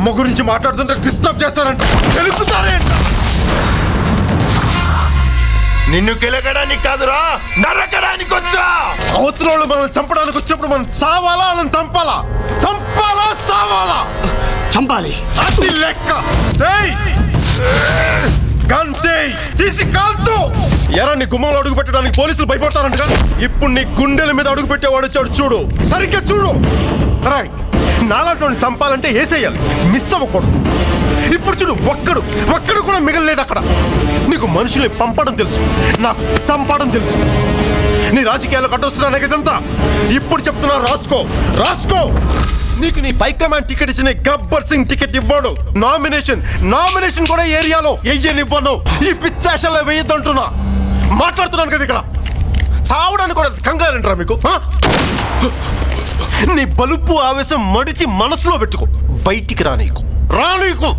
అమ్మ గురించి మాట్లాడుతుంటే డిస్టర్బ్ చేస్తారంట తెలుపుతారేంట నిన్ను కెలకడానికి కాదురా నరకడానికి వచ్చా అవతల వాళ్ళు మనల్ని చంపడానికి వచ్చినప్పుడు మనం చావాలా వాళ్ళని చంపాలా చంపాలా చావాలా చంపాలి అది లెక్క ఏయ్! గంతేయ్! తీసి కాల్చు ఎరా నీ గుమ్మంలో అడుగు పెట్టడానికి పోలీసులు భయపడతారంటగా ఇప్పుడు నీ గుండెల మీద అడుగు పెట్టేవాడు వచ్చాడు చూడు సరిగ్గా చూడు రాయ్ నాలాంటి చంపాలంటే వేసేయాలి మిస్ అవ్వకూడదు ఇప్పుడు చూడు ఒక్కడు ఒక్కడు కూడా మిగలలేదు అక్కడ నీకు మనుషుల్ని పంపడం తెలుసు నాకు చంపడం తెలుసు నీ రాజకీయాలకు అడ్డొస్తున్నాను ఇదంతా ఇప్పుడు చెప్తున్నా రాసుకో రాసుకో నీకు నీ పై కమాండ్ టికెట్ ఇచ్చిన గబ్బర్ సింగ్ టికెట్ ఇవ్వడు నామినేషన్ నామినేషన్ కూడా ఏరియాలో వెయ్యనివ్వను ఈ పిచ్చాషల్లో వెయ్యొద్దంటున్నా మాట్లాడుతున్నాను కదా ఇక్కడ చావడానికి కూడా కంగారంటారా మీకు ఆ? నీ బలుపు ఆవేశం మడిచి మనసులో పెట్టుకో బయటికి రా నీకు రా నీకు